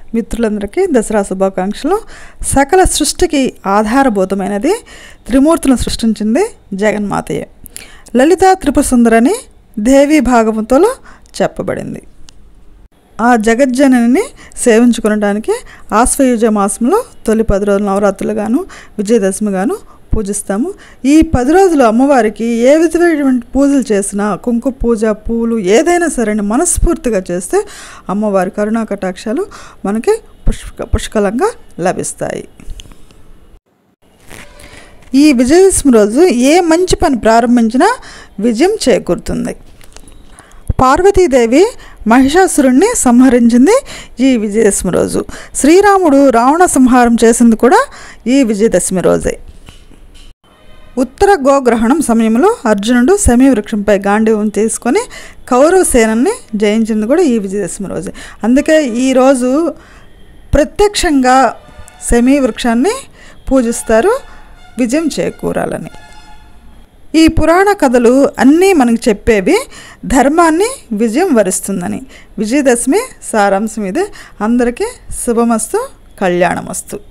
మిత్రులందరికీ దసరా శుభాకాంక్షలు సకల సృష్టికి ఆధారభూతమైనది త్రిమూర్తులను సృష్టించింది జగన్మాతయే లలిత త్రిపురసుందరని దేవి భాగవతంలో చెప్పబడింది ఆ జగజ్జనని సేవించుకునడానికి ఆశ్వయుజ మాసంలో తొలి పది రోజులు నవరాత్రులుగాను విజయదశమి గాను పూజిస్తాము ఈ పది రోజులు అమ్మవారికి ఏ విధమైనటువంటి పూజలు చేసినా కుంకుమ పూజ పూలు ఏదైనా సరే మనస్ఫూర్తిగా చేస్తే అమ్మవారి కరుణా కటాక్షాలు మనకి పుష్క పుష్కలంగా లభిస్తాయి ఈ విజయదశమి రోజు ఏ మంచి పని ప్రారంభించినా విజయం చేకూరుతుంది పార్వతీదేవి మహిషాసురుణ్ణి సంహరించింది ఈ విజయదశమి రోజు శ్రీరాముడు రావణ సంహారం చేసింది కూడా ఈ విజయదశమి రోజే ఉత్తర గోగ్రహణం సమయంలో అర్జునుడు శమీ వృక్షంపై గాంధీవం తీసుకొని కౌరవ సేనని జయించింది కూడా ఈ విజయదశమి రోజే అందుకే ఈరోజు ప్రత్యక్షంగా శమీ వృక్షాన్ని పూజిస్తారు విజయం చేకూరాలని ఈ పురాణ కథలు అన్నీ మనకు చెప్పేవి ధర్మాన్ని విజయం వరిస్తుందని విజయదశమి సారాంశం ఇదే అందరికీ శుభమస్తు కళ్యాణమస్తు